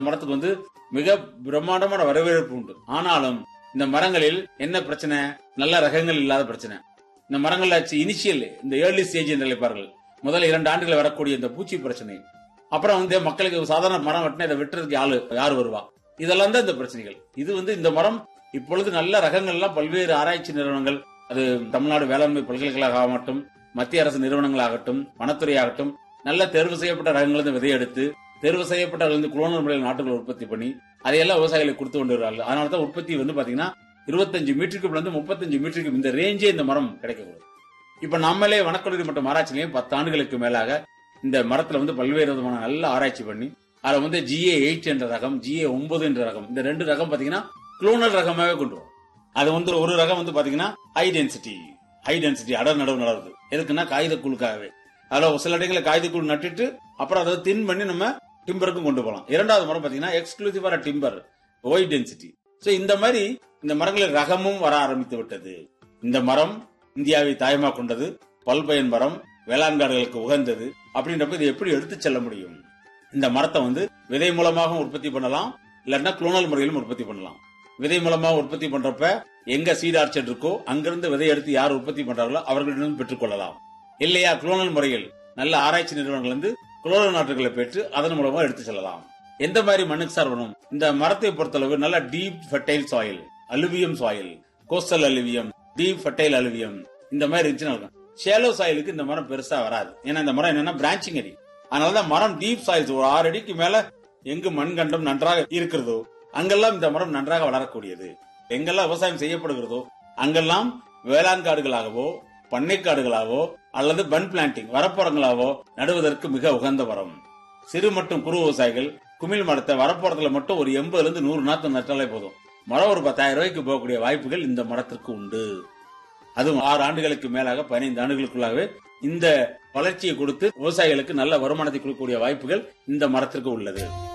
மரத்துக்கு வந்து மிக பிரம்மாண்டமான வரவேற்பு உண்டு ஆனாலும் இந்த மரங்களில் என்ன பிரச்சனை நல்ல ரகங்கள் இல்லாத பிரச்சனை இந்த மரங்கள்ல இனிஷியல் இந்த ஏர்லி ஸ்டேஜ் என்று அழைப்பார்கள் முதல் இரண்டு ஆண்டுகள் வரக்கூடிய இந்த பூச்சி பிரச்சனை அப்புறம் வந்து மக்களுக்கு சாதாரண மரம் வெட்டினா இதை வெட்டுறதுக்கு ஆளு யார் வருவா இதெல்லாம் தான் இந்த பிரச்சனைகள் இது வந்து இந்த மரம் இப்பொழுது நல்ல ரகங்கள் எல்லாம் பல்வேறு ஆராய்ச்சி நிறுவனங்கள் அது தமிழ்நாடு வேளாண்மை பல்கலைக்கழகம் ஆகட்டும் மத்திய அரசு நிறுவனங்கள் ஆகட்டும் வனத்துறை ஆகட்டும் நல்ல தேர்வு செய்யப்பட்ட ரகங்கள் வந்து விதையெடுத்து தேர்வு செய்யப்பட்ட வந்து குளோனல் முறையில் நாட்டுகள் உற்பத்தி பண்ணி அதையெல்லாம் விவசாயிகளுக்கு கொடுத்து கொண்டு வருவார்கள் அதனால தான் உற்பத்தி வந்து பாத்தீங்கன்னா இருபத்தஞ்சு மீட்டருக்கு இருந்து முப்பத்தஞ்சு மீட்டருக்கு இந்த ரேஞ்சே இந்த மரம் கிடைக்கக்கூடாது இப்ப நம்மளே வனக்கல்லூரி மற்றும் ஆராய்ச்சியிலையும் பத்து ஆண்டுகளுக்கு மேலாக இந்த மரத்துல வந்து பல்வேறு விதமான நல்ல ஆராய்ச்சி பண்ணி அதுல வந்து ஜிஏ எயிட் என்ற ரகம் ஜிஏ ஒன்பது என்ற ரகம் இந்த ரெண்டு ரகம் பாத்தீங்கன்னா குளோனல் ரகமாவே கொண்டு வரும் அது வந்து ஒரு ரகம் வந்து பாத்தீங்கன்னா ஹை டென்சிட்டி ஹை டென்சிட்டி அடர் நடவு நடவுது எதுக்குன்னா காகித குழுக்காகவே அதுல சில இடங்களில் காகித குழு நட்டுட்டு அப்புறம் அதை தின் பண்ணி நம்ம டிம்பருக்கும் கொண்டு போகலாம் இரண்டாவது மரம் பாத்தீங்கன்னா எக்ஸ்க்ளூசிவான டிம்பர் ஒய் டென்சிட்டி சோ இந்த மாதிரி இந்த மரங்களில் ரகமும் வர ஆரம்பித்து விட்டது இந்த மரம் இந்தியாவை தாயமா கொண்டது பல்பயன் மரம் வேளாண் காடுகளுக்கு உகந்தது அப்படின்றப்ப இதை எப்படி எடுத்து செல்ல முடியும் இந்த மரத்தை வந்து விதை மூலமாக உற்பத்தி பண்ணலாம் இல்லைன்னா குளோனல் முறையிலும் உற்பத்தி பண்ணலாம் விதை மூலமாக உற்பத்தி பண்றப்ப எங்க சீட் ஆர்ச்சர்ட் இருக்கோ அங்கிருந்து விதை எடுத்து யார் உற்பத்தி பண்றாங்களோ அவர்களிடம் பெற்றுக்கொள்ளலாம் இல்லையா குளோனல் முறையில் நல்ல ஆராய்ச்சி நிறுவனங்கள் வந்து குளோனல் நாட்டுகளை பெற்று அதன் மூலமா எடுத்து செல்லலாம் எந்த மாதிரி மண்ணுக்கு சார் வரும் இந்த மரத்தை பொறுத்தளவு நல்ல deep fertile soil alluvium soil coastal alluvium deep fertile alluvium இந்த மாதிரி இருந்துச்சுன்னா இருக்கும் ஷேலோ சாயிலுக்கு இந்த மரம் பெருசா வராது ஏன்னா இந்த மரம் என்னன்னா பிரான்ச்சிங் அடி அதனாலதான் மரம் டீப் சாயில்ஸ் ஒரு ஆறு அடிக்கு மேல எங்கு மண் கண்டம் நன்றாக இருக்கிறதோ அங்கெல்லாம் இந்த மரம் நன்றாக வளரக்கூடியது எங்கெல்லாம் விவசாயம் செய்யப்படுகிறதோ அங்கெல்லாம் வேளாண் காடுகளாகவோ பண்ணை காடுகளாகவோ அல்லது பன் பிளான்டிங் வரப்புறங்களாவோ நடுவதற்கு மிக உகந்த மரம் சிறு மற்றும் குறு விவசாயிகள் குமிழ் மரத்தை வரப்புறத்துல மட்டும் ஒரு எண்பதுல இருந்து நூறு நாத்து நட்டாலே போதும் மரம் ஒரு பத்தாயிரம் ரூபாய்க்கு போகக்கூடிய வாய்ப்புகள் இந்த மரத்திற்கு உண்டு அதுவும் ஆறு ஆண்டுகளுக்கு மேலாக பதினைந்து ஆண்டுகளுக்குள்ளாகவே இந்த வளர்ச்சியை கொடுத்து விவசாயிகளுக்கு நல்ல வருமானத்தை கொடுக்கக்கூடிய வாய்ப்புகள் இந்த மரத்திற்கு உள்ளது